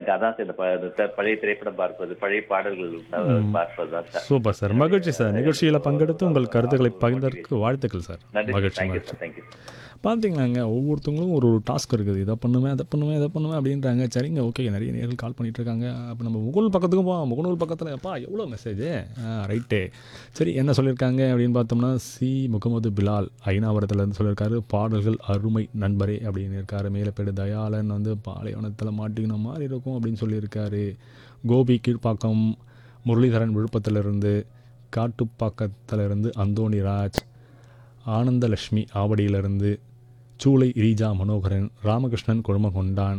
எனக்கு அதான் சார் இந்த ப- இந்த த- பழைய திரைப்படம் பார்ப்பது பழைய பாடல்கள் ம். பார்ப்பது தான் சார் சூப்பர் சார் மகிழ்ச்சி சார் நிகழ்ச்சியில் பங்கெடுத்து உங்கள் கருத்துக்களை பகிர்ந்ததற்கு வாழ்த்துக்கள் சார் நன்றி மகிழ்ச்சி தேங்க்யூ மகிழ்ச்சி சார் தேங்க்யூ பார்த்தீங்களாங்க ஒவ்வொருத்தவங்களும் ஒரு ஒரு டாஸ்க் இருக்குது இதை பண்ணுவேன் அதை பண்ணுவேன் இதை பண்ணுவேன் அப்படின்றாங்க சரிங்க ஓகே நிறைய நேர்கள் கால் பண்ணிட்டு இருக்காங்க அப்போ நம்ம முகநூல் பக்கத்துக்கும் போவோம் முகநூல் பக்கத்தில் அப்பா எவ்வளோ மெசேஜ் ரைட்டே சரி என்ன சொல்லியிருக்காங்க அப்படின்னு பார்த்தோம்னா சி முகமது பிலால் ஐநாவரத்துலேருந்து சொல்லியிருக்காரு பாடல்கள் அருமை நண்பரே அப்படின்னு இருக்காரு மேலப்பேடு தயாளன் வந்து பாலைவனத்தில் மாட்டிக்கின மாதிரி இருக்கும் அப்படின்னு சொல்லியிருக்காரு கோபி கீழ்ப்பாக்கம் முரளிதரன் விழுப்பத்திலிருந்து காட்டுப்பாக்கத்திலிருந்து அந்தோணி ராஜ் ஆனந்தலட்சுமி ஆவடியிலிருந்து சூளை ரீஜா மனோகரன் ராமகிருஷ்ணன் குழுமகொண்டான்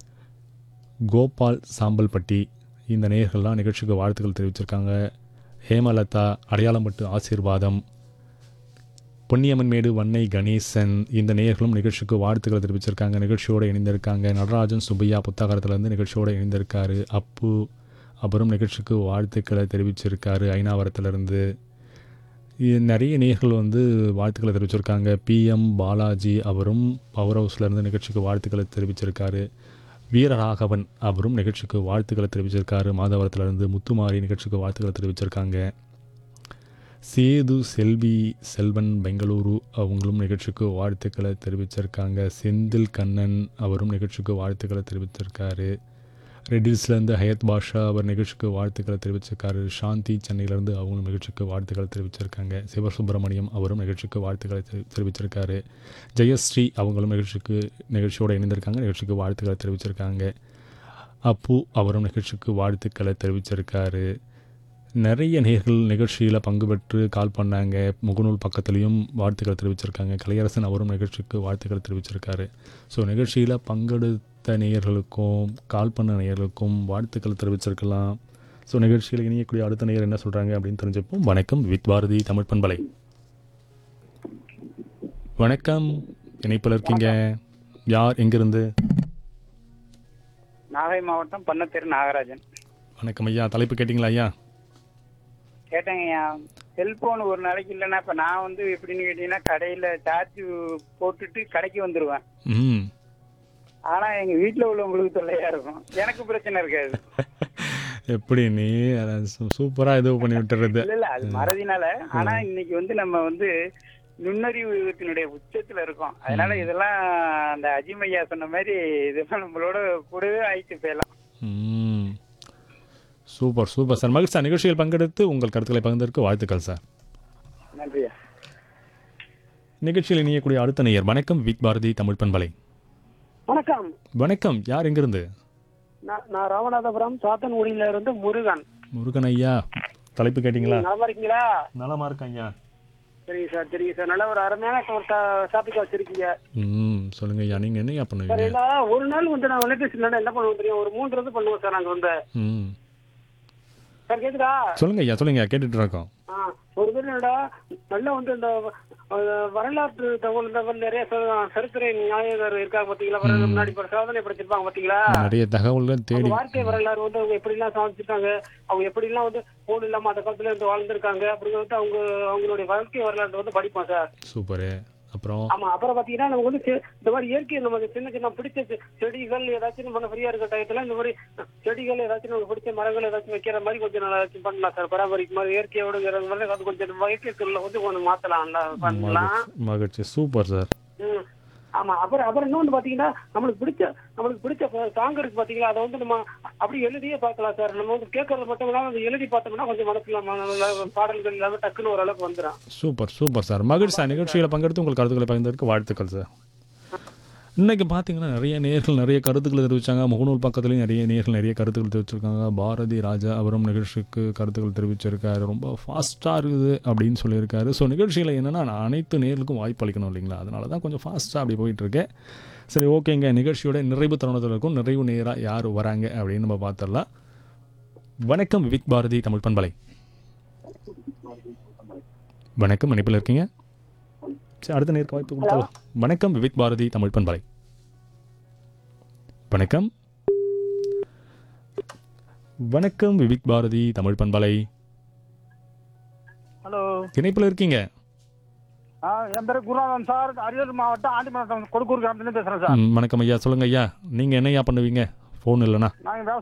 கோபால் சாம்பல்பட்டி இந்த நேயர்கள்லாம் நிகழ்ச்சிக்கு வாழ்த்துக்கள் தெரிவிச்சிருக்காங்க ஹேமலதா அடையாளம்பட்டு ஆசீர்வாதம் பொன்னியம்மன் மேடு வன்னை கணேசன் இந்த நேயர்களும் நிகழ்ச்சிக்கு வாழ்த்துக்களை தெரிவிச்சிருக்காங்க நிகழ்ச்சியோடு இணைந்திருக்காங்க நடராஜன் சுப்பையா புத்தகரத்துலேருந்து நிகழ்ச்சியோடு இணைந்திருக்காரு அப்பு அப்புறம் நிகழ்ச்சிக்கு வாழ்த்துக்களை தெரிவிச்சிருக்காரு ஐநாவரத்துலேருந்து இது நிறைய நேர்கள் வந்து வாழ்த்துக்களை தெரிவிச்சிருக்காங்க பிஎம் பாலாஜி அவரும் பவர் ஹவுஸ்லேருந்து நிகழ்ச்சிக்கு வாழ்த்துக்களை தெரிவிச்சிருக்காரு வீரராகவன் அவரும் நிகழ்ச்சிக்கு வாழ்த்துக்களை தெரிவிச்சிருக்காரு மாதவரத்துலேருந்து முத்துமாரி நிகழ்ச்சிக்கு வாழ்த்துக்களை தெரிவிச்சிருக்காங்க சேது செல்வி செல்வன் பெங்களூரு அவங்களும் நிகழ்ச்சிக்கு வாழ்த்துக்களை தெரிவிச்சிருக்காங்க செந்தில் கண்ணன் அவரும் நிகழ்ச்சிக்கு வாழ்த்துக்களை தெரிவிச்சிருக்காரு ரெட்டில்ஸ்லேருந்து ஹயத் பாஷா அவர் நிகழ்ச்சிக்கு வாழ்த்துக்களை தெரிவிச்சிருக்காரு சாந்தி சென்னையிலேருந்து அவங்களும் நிகழ்ச்சிக்கு வாழ்த்துக்களை தெரிவிச்சிருக்காங்க சிவசுப்பிரமணியம் அவரும் நிகழ்ச்சிக்கு வாழ்த்துக்களை தெரி- தெரிவிச்சிருக்காரு ஜெயஸ்ரீ அவங்களும் நிகழ்ச்சிக்கு நிகழ்ச்சியோடு இணைந்திருக்காங்க நிகழ்ச்சிக்கு வாழ்த்துக்களை தெரிவிச்சிருக்காங்க அப்பு அவரும் நிகழ்ச்சிக்கு வாழ்த்துக்களை தெரிவிச்சிருக்காரு நிறைய நேர்கள் நிகழ்ச்சியில் பங்கு பெற்று கால் பண்ணாங்க முகநூல் பக்கத்துலேயும் வாழ்த்துக்களை தெரிவிச்சிருக்காங்க கலையரசன் அவரும் நிகழ்ச்சிக்கு வாழ்த்துக்களை தெரிவிச்சிருக்காரு ஸோ நிகழ்ச்சியில் பங்கெடுத்த நேயர்களுக்கும் கால் பண்ண நேயர்களுக்கும் வாழ்த்துக்களை தெரிவிச்சிருக்கலாம் ஸோ நிகழ்ச்சியில் இணையக்கூடிய அடுத்த நேயர் என்ன சொல்கிறாங்க அப்படின்னு தெரிஞ்சுப்போம் வணக்கம் வித் பாரதி தமிழ் பண்பலை வணக்கம் இணைப்பில் இருக்கீங்க யார் எங்கிருந்து நாகை மாவட்டம் பண்ணத்தெரு நாகராஜன் வணக்கம் ஐயா தலைப்பு கேட்டிங்களா ஐயா கேட்டேங்கய்யா செல்போன் ஒரு நாளைக்கு இல்லைன்னா இப்ப நான் வந்து எப்படின்னு கேட்டீங்கன்னா கடையில சார்ஜ் போட்டுட்டு கடைக்கு வந்துருவேன் ம் ஆனா எங்க வீட்டுல உள்ளவங்களுக்கு தொல்லையா இருக்கும் எனக்கு பிரச்சனை இருக்காது எப்படி நீ சூப்பராக இது பண்ணி விட்டுறது இல்ல இல்ல அது மறதினால ஆனா இன்னைக்கு வந்து நம்ம வந்து நுண்ணறிவுத்தினுடைய உச்சத்துல இருக்கோம் அதனால இதெல்லாம் அந்த அஜிமையா சொன்ன மாதிரி இதெல்லாம் நம்மளோட கூடவே ஆயிட்டு போயலாம் ம் சூப்பர் சூப்பர் சார் மகிழ்ச்சி சார் நிகழ்ச்சியில் பங்கெடுத்து உங்கள் கருத்துக்களை பகிர்ந்ததற்கு வாழ்த்துக்கள் சார் நன்றியா நிகழ்ச்சியில் இணையக்கூடிய அடுத்த நேயர் வணக்கம் வித் பாரதி தமிழ் பண்பலை வணக்கம் வணக்கம் யார் எங்கிருந்து நான் நான் ராமநாதபுரம் சாத்தன்குடியில இருந்து முருகன் முருகன் ஐயா தலைப்பு கேட்டிங்களா நலமா இருக்கீங்களா நலமா இருக்கேன் ஐயா சரிங்க சார் சரிங்க சார் நல்ல ஒரு அருமையான ஒரு டாபிக் வச்சிருக்கீங்க ம் சொல்லுங்க ஐயா நீங்கள் என்னையா சார் பண்ணுவீங்க இல்ல ஒரு நாள் வந்து நான் தொலைபேசியில் என்ன பண்ணுவோம் தெரியும் ஒரு மூன்று இது பண்ணுவோம் சார் நாங்க வந்து ம் சார் கேக்குதா சொல்லுங்க ஐயா சொல்லுங்க ஐயா கேட்டுட்டு இருக்கோம் ஆ, ஒரு பேர் என்னடா நல்லா வந்து இந்த அஹ், வரலாற்று தகவல் இந்த மாதிரி நிறைய ச- சரித்திர நியாயகர் இருக்காங்க பாத்தீங்களா வரலாறு முன்னாடி இப்ப சாதனை படைச்சிருப்பாங்க பாத்தீங்களா நிறைய தகவல்கள் அவங்க தேடி வாழ்க்கை வரலாறு வந்து அவங்க எப்படி எல்லாம் சாதிச்சிருக்காங்க அவங்க எப்படி எல்லாம் வந்து போன் இல்லாம அந்த காலத்துல இருந்து வாழ்ந்திருக்காங்க அப்படிங்கிறது அவங்க அவங்களுடைய வாழ்க்கை வரலாறு வந்து படிப்போம் சார் சூப்பரு அப்புறம் ஆமா அப்புறம் பாத்தீங்கன்னா நமக்கு வந்து செ- இந்த மாதிரி இயற்கை நமக்கு சின்ன சின்ன பிடிச்ச செ- செடிகள் ஏதாச்சும் நம்ம ஃப்ரீயா இருக்க டயத்துல இந்த மாதிரி செடிகள் ஏதாச்சும் நமக்கு பிடிச்ச மரங்கள் ஏதாச்சும் வைக்கிற மாதிரி கொஞ்சம் நல்லா ஏதாச்சும் பண்ணலாம் சார் பராமரிக்கும் மாதிரி இயற்கையோட மாதிரி அது கொஞ்சம் நம்ம இயற்கை சூழலை வந்து கொஞ்சம் மாத்தலாம் நல்லா பண்ணலாம் மகிழ்ச்சி மகிழ்ச்சி சூப்பர் சார் ம். ஆமா அப்புறம் அப்புறம் இன்னொன்று பாத்தீங்கன்னா நம்மளுக்கு பிடிச்ச நம்மளுக்கு பிடிச்ச சாங் இருக்கு பாத்தீங்களா அதை வந்து நம்ம அப்படி எழுதியே பார்க்கலாம் சார் நம்ம வந்து கேட்கறது மட்டும் இல்லாம அதை எழுதி பார்த்தோம்னா கொஞ்சம் மனசுல ம- நல்ல பாடல்கள் எல்லாமே டக்குன்னு ஓரளவுக்கு வந்துடும் சூப்பர் சூப்பர் சார் மகிழ்ச்சி சார் நிகழ்ச்சியில் பங்கெடுத்து உங்கள் கருத்துக்களை பகிர்ந்ததற்கு வாழ்த்துக்கள் சார் இன்னைக்கு பார்த்தீங்கன்னா நிறைய நேர்கள் நிறைய கருத்துக்களை தெரிவித்தாங்க முகநூல் பக்கத்துலேயும் நிறைய நேர்கள் நிறைய கருத்துக்கள் தெரிவிச்சிருக்காங்க பாரதி ராஜா அவரும் நிகழ்ச்சிக்கு கருத்துக்கள் தெரிவிச்சிருக்காரு ரொம்ப ஃபாஸ்ட்டாக இருக்குது அப்படின்னு சொல்லியிருக்காரு ஸோ நிகழ்ச்சியில் என்னென்னா நான் அனைத்து நேர்களுக்கும் வாய்ப்பு அளிக்கணும் இல்லைங்களா அதனால தான் கொஞ்சம் ஃபாஸ்ட்டாக அப்படி போயிட்டுருக்கேன் சரி ஓகேங்க நிகழ்ச்சியோட நிறைவு தருணத்தில் இருக்கும் நிறைவு நேராக யார் வராங்க அப்படின்னு நம்ம பார்த்துடலாம் வணக்கம் வித் பாரதி தமிழ் பண்பலை வணக்கம் இணைப்பில் இருக்கீங்க சரி அடுத்த நேருக்கு வாய்ப்பு கொடுத்தலாம் வணக்கம் விவித் பாரதி தமிழ் பண்பலை வணக்கம் வணக்கம் விவித் பாரதி தமிழ் பண்பலை ஹலோ இணைப்பில் இருக்கீங்க ஆ என் பேரு குருநாதன் சார் அரியலூர் மாவட்டம் ஆண்டிமட்டம் கொடுக்கூர் கிராமத்துலேருந்து பேசுறேன் சார் ம், வணக்கம் ஐயா சொல்லுங்க ஐயா நீங்கள் என்னய்யா பண்ணுவீங்க ஃபோன் இல்லைனா நாங்கள்